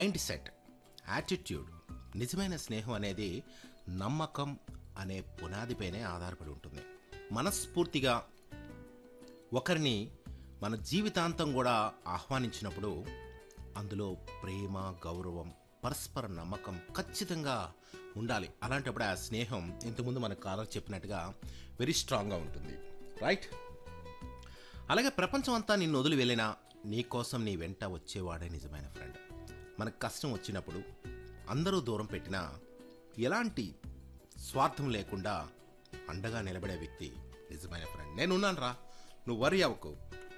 mind set attitude నిజమైన స్నేహం అనేది నమ్మకం అనే పునాదిపైనే ఆధారపడి ఉంటుంది మనస్ఫూర్తిగా ఒకరిని మన జీవితాంతం కూడా ఆహ్వానించినప్పుడు అందులో ప్రేమ గౌరవం పరస్పర నమ్మకం ఖచ్చితంగా ఉండాలి అలాంటప్పుడు ఆ స్నేహం ఇంతకుముందు మన కాలం చెప్పినట్టుగా వెరీ స్ట్రాంగ్గా ఉంటుంది రైట్ అలాగే ప్రపంచం అంతా నిన్ను వదిలి వెళ్ళినా నీ కోసం నీ వెంట వచ్చేవాడే నిజమైన ఫ్రెండ్ మనకు కష్టం వచ్చినప్పుడు అందరూ దూరం పెట్టినా ఎలాంటి స్వార్థం లేకుండా అండగా నిలబడే వ్యక్తి నిజమైన ఫ్రెండ్ నేనున్నాను రా నువ్వు వరి అవ్వకు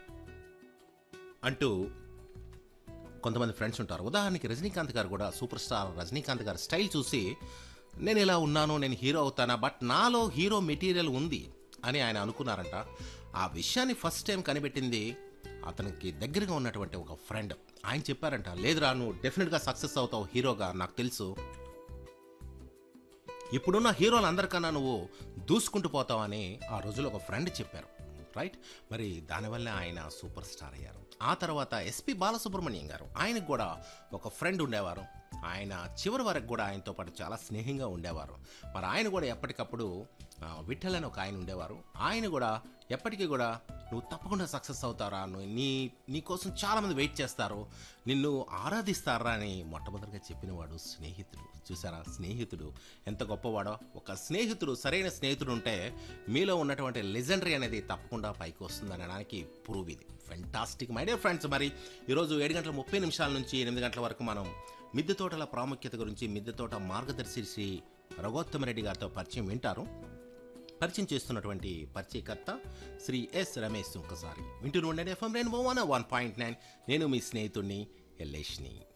అంటూ కొంతమంది ఫ్రెండ్స్ ఉంటారు ఉదాహరణకి రజనీకాంత్ గారు కూడా సూపర్ స్టార్ రజనీకాంత్ గారి స్టైల్ చూసి నేను ఇలా ఉన్నాను నేను హీరో అవుతానా బట్ నాలో హీరో మెటీరియల్ ఉంది అని ఆయన అనుకున్నారంట ఆ విషయాన్ని ఫస్ట్ టైం కనిపెట్టింది అతనికి దగ్గరగా ఉన్నటువంటి ఒక ఫ్రెండ్ ఆయన చెప్పారంట లేదురా నువ్వు డెఫినెట్గా సక్సెస్ అవుతావు హీరోగా నాకు తెలుసు ఇప్పుడున్న హీరోలు అందరికన్నా నువ్వు దూసుకుంటూ పోతావని ఆ రోజులో ఒక ఫ్రెండ్ చెప్పారు రైట్ మరి దానివల్ల ఆయన సూపర్ స్టార్ అయ్యారు ఆ తర్వాత ఎస్పి బాలసుబ్రహ్మణ్యం గారు ఆయనకు కూడా ఒక ఫ్రెండ్ ఉండేవారు ఆయన చివరి వరకు కూడా ఆయనతో పాటు చాలా స్నేహంగా ఉండేవారు మరి ఆయన కూడా ఎప్పటికప్పుడు ఆ, విఠల్ అని ఒక ఆయన ఉండేవారు ఆయన కూడా ఎప్పటికీ కూడా నువ్వు తప్పకుండా సక్సెస్ అవుతారా నువ్వు నీ నీ కోసం చాలామంది వెయిట్ చేస్తారు నిన్ను ఆరాధిస్తారా అని మొట్టమొదటిగా చెప్పినవాడు స్నేహితుడు చూసారా స్నేహితుడు ఎంత గొప్పవాడో ఒక స్నేహితుడు సరైన స్నేహితుడు ఉంటే మీలో ఉన్నటువంటి లెజెండరీ అనేది తప్పకుండా పైకి వస్తుంది అనడానికి ప్రూవ్ ఇది ఫెంటాస్టిక్ మై డియర్ ఫ్రెండ్స్ మరి ఈరోజు ఏడు గంటల ముప్పై నిమిషాల నుంచి ఎనిమిది గంటల వరకు మనం మిద్దె తోటల ప్రాముఖ్యత గురించి మిద్దె తోట మార్గదర్శి శ్రీ రఘోత్తమరెడ్డి గారితో పరిచయం వింటారు పరిచయం చేస్తున్నటువంటి పరిచయకర్త శ్రీ ఎస్ రమేష్ ఒకసారి వింటూనే ఉండండి FM rainbow one one point nine నేను మీ స్నేహితుడిని ఎల్లేష్ని